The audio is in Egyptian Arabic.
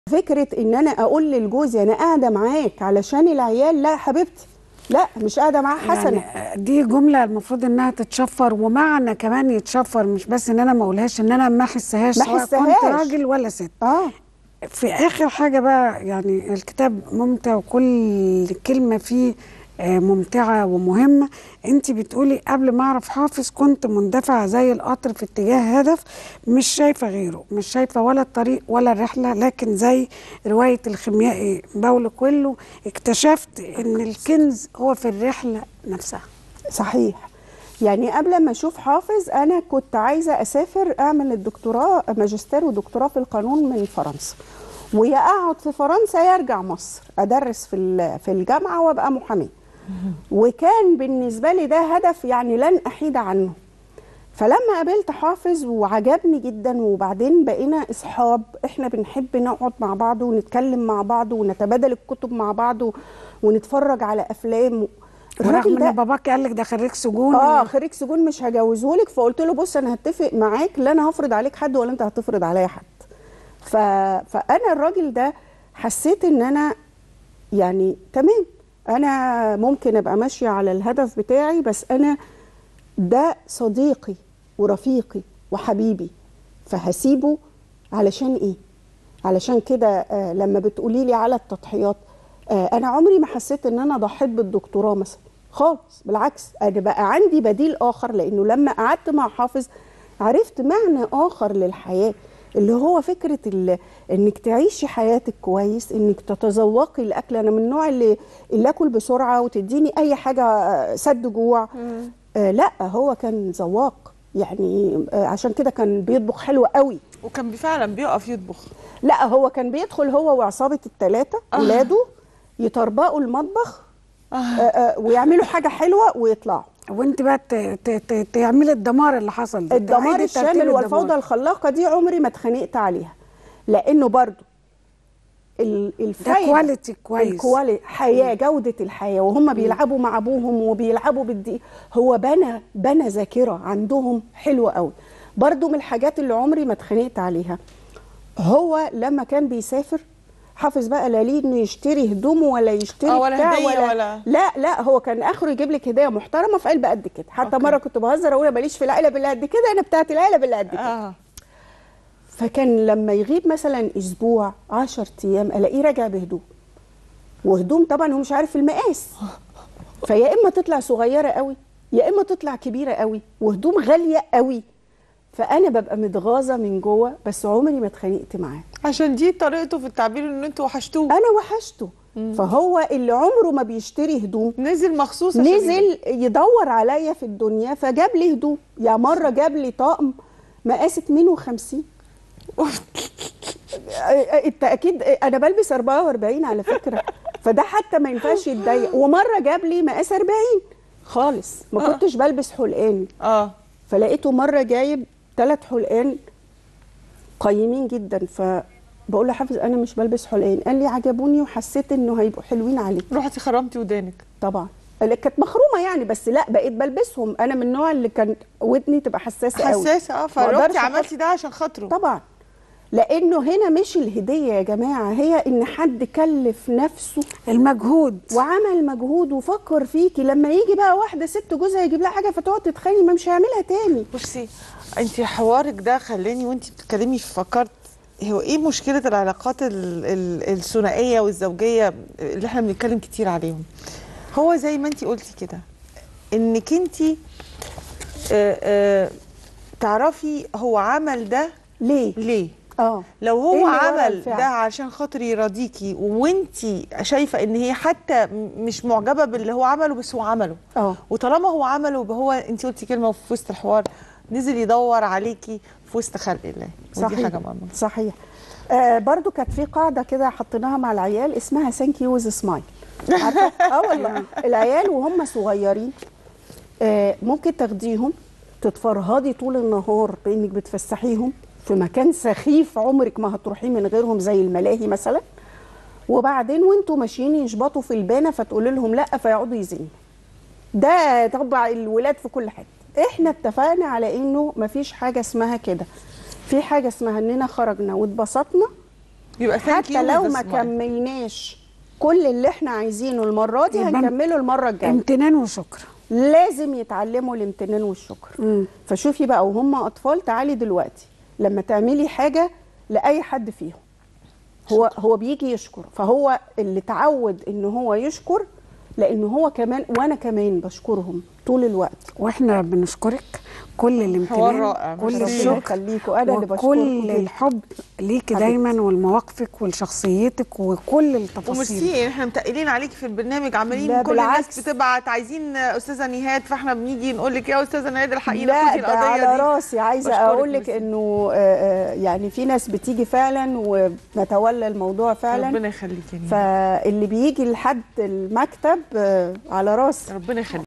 فكره ان انا اقول للجوزي انا قاعده معاك علشان العيال لا حبيبتي لا مش قاعده معاه حسنه يعني دي جمله المفروض انها تتشفر ومعنى كمان يتشفر مش بس ان انا ما اقولهاش ان انا ما احسهاش ما سواء أحسهاش. كنت راجل ولا ست اه في اخر حاجه بقى يعني الكتاب ممتع وكل كلمه فيه آه، ممتعه ومهمه انت بتقولي قبل ما اعرف حافظ كنت مندفعه زي القطر في اتجاه هدف مش شايفه غيره مش شايفه ولا الطريق ولا الرحله لكن زي روايه الخيميائي باولو كويلو اكتشفت ان الكنز هو في الرحله نفسها صحيح يعني قبل ما اشوف حافظ انا كنت عايزه اسافر اعمل الدكتوراه ماجستير ودكتوراه في القانون من فرنسا ويا اقعد في فرنسا يا ارجع مصر ادرس في ال- في الجامعه وابقى محاميه وكان بالنسبه لي ده هدف يعني لن احيد عنه فلما قابلت حافظ وعجبني جدا وبعدين بقينا اصحاب احنا بنحب نقعد مع بعض ونتكلم مع بعض ونتبادل الكتب مع بعض و- ونتفرج على افلام ورغم ان باباك قال لك ده خريج سجون اه خريج سجون مش هجوزه لك فقلت له بص انا هتفق معاك لا انا هفرض عليك حد ولا انت هتفرض عليا حد ف... فانا الراجل ده حسيت ان انا يعني تمام انا ممكن ابقى ماشيه على الهدف بتاعي بس انا ده صديقي ورفيقي وحبيبي فهسيبه علشان ايه علشان كده آه، لما بتقولي لي على التضحيات آه، انا عمري ما حسيت ان انا ضحيت بالدكتوراه مثلا خالص بالعكس انا بقى عندي بديل اخر لانه لما قعدت مع حافظ عرفت معنى اخر للحياه اللي هو فكره ال- انك تعيشي حياتك كويس انك تتذوقي الاكل انا من النوع اللي اللي اكل بسرعه وتديني اي حاجه آه، سد جوع آه لا هو كان ذواق يعني آه عشان كده كان بيطبخ حلو قوي وكان فعلا بيقف يطبخ لا هو كان بيدخل هو وعصابه الثلاثه ولاده يطربقوا المطبخ آه. آه ويعملوا حاجه حلوه ويطلعوا وانت بقى ت- ت- ت- تعملي الدمار اللي حصل ده الدمار تعيدي ترتيب الشامل الدمار. والفوضى الخلاقه دي عمري ما اتخانقت عليها لانه برضو ال- الفايده كواليتي كويس. الكواليتي حياه جوده الحياه وهم بيلعبوا مع ابوهم وبيلعبوا بالدي هو بنى بنى ذاكره عندهم حلوه قوي برضو من الحاجات اللي عمري ما اتخانقت عليها هو لما كان بيسافر حافظ بقى لا ليه انه يشتري هدومه ولا يشتري آه، ولا بتاع هدية ولا, ولا- لا لا هو كان اخره يجيب لك هديه محترمه في علبه قد كده حتى أوكي. مره كنت بهزر اقول أنا ماليش في العلب اللي قد كده انا بتاعت العلب اللي قد كده اه فكان لما يغيب مثلا اسبوع 10 ايام الاقيه راجع بهدوم وهدوم طبعا هو مش عارف المقاس فيا اما تطلع صغيره قوي يا اما تطلع كبيره قوي وهدوم غاليه قوي فانا ببقى متغاظه من جوه بس عمري ما اتخانقت معاه عشان دي طريقته في التعبير ان انتوا وحشتوه انا وحشته فهو اللي عمره ما بيشتري هدوم نزل مخصوص عشان نزل يدور عليا في الدنيا فجاب لي هدوم يا مره جاب لي طقم مقاس 52 انت اكيد انا بلبس 44 على فكره فده حتى ما ينفعش يتضايق ومره جاب لي مقاس 40 خالص ما آه. كنتش بلبس حلقان اه فلقيته مره جايب ثلاث حلقان قيمين جدا فبقول له حافظ انا مش بلبس حلقان قال لي عجبوني وحسيت انه هيبقوا حلوين عليك رحتي خرمتي ودانك طبعا اللي كانت مخرومه يعني بس لا بقيت بلبسهم انا من النوع اللي كان ودني تبقى حساسه قوي حساسه اه ما فروحتي أقدرش عملتي ده عشان خاطره طبعا لانه هنا مش الهديه يا جماعه هي ان حد كلف نفسه المجهود وعمل مجهود وفكر فيكي لما يجي بقى واحده ست جوزها يجيب لها حاجه فتقعد تتخانق ما مش هيعملها تاني بصي انت حوارك ده خلاني وانت بتتكلمي فكرت هو ايه مشكله العلاقات ال ال الثنائيه والزوجيه اللي احنا بنتكلم كتير عليهم هو زي ما انت قلتي كده انك انت آه آه تعرفي هو عمل ده ليه ليه اه لو إيه هو اللي ورا عمل الفعل؟ ده عشان خاطر يراضيكي وانت شايفه ان هي حتى م- مش معجبه باللي هو عمله بس هو عمله اه وطالما هو عمله هو انت قلتي كلمه في وسط الحوار نزل يدور عليكي في وسط خلق الله ودي صحيح حاجه مهمه صحيح آه برضو كانت في قاعده كده حطيناها مع العيال اسمها ثانك يو ويز سمايل اه والله العيال وهم صغيرين آه ممكن تاخديهم تتفرهدي طول النهار بانك بتفسحيهم في مكان سخيف عمرك ما هتروحيه من غيرهم زي الملاهي مثلا وبعدين وانتوا ماشيين يشبطوا في البانه فتقول لهم لا فيقعدوا يزنوا ده طبع الولاد في كل حته احنا اتفقنا على انه مفيش حاجه اسمها كده في حاجه اسمها اننا خرجنا واتبسطنا يبقى thank you حتى لو with a ما smile. كملناش كل اللي احنا عايزينه المره دي يبقى هنكمله المره الجايه امتنان وشكر لازم يتعلموا الامتنان والشكر مم. فشوفي بقى وهم اطفال تعالي دلوقتي لما تعملي حاجه لاي حد فيهم هو هو بيجي يشكر فهو اللي اتعود ان هو يشكر لان هو كمان وانا كمان بشكرهم طول الوقت واحنا بنشكرك كل الامتنان رائع. كل ميرسي. الشكر يخليكوا انا اللي بشكركم وكل جداً. الحب ليكي حبيبتي. دايما ولمواقفك ولشخصيتك وكل التفاصيل وميرسي احنا متقلين عليكي في البرنامج عمالين لا، كل الناس بالعكس. بتبعت عايزين استاذه نهاد فاحنا بنيجي نقول لك يا استاذه نهاد الحقيقه لا خدي ده القضيه على دي راسي عايزه بشكرك اقول لك ميرسي. انه آه، آه، يعني في ناس بتيجي فعلا ونتولى الموضوع فعلا ربنا يخليك يا نهاد فاللي بيجي لحد المكتب آه، على راسي ربنا يخليك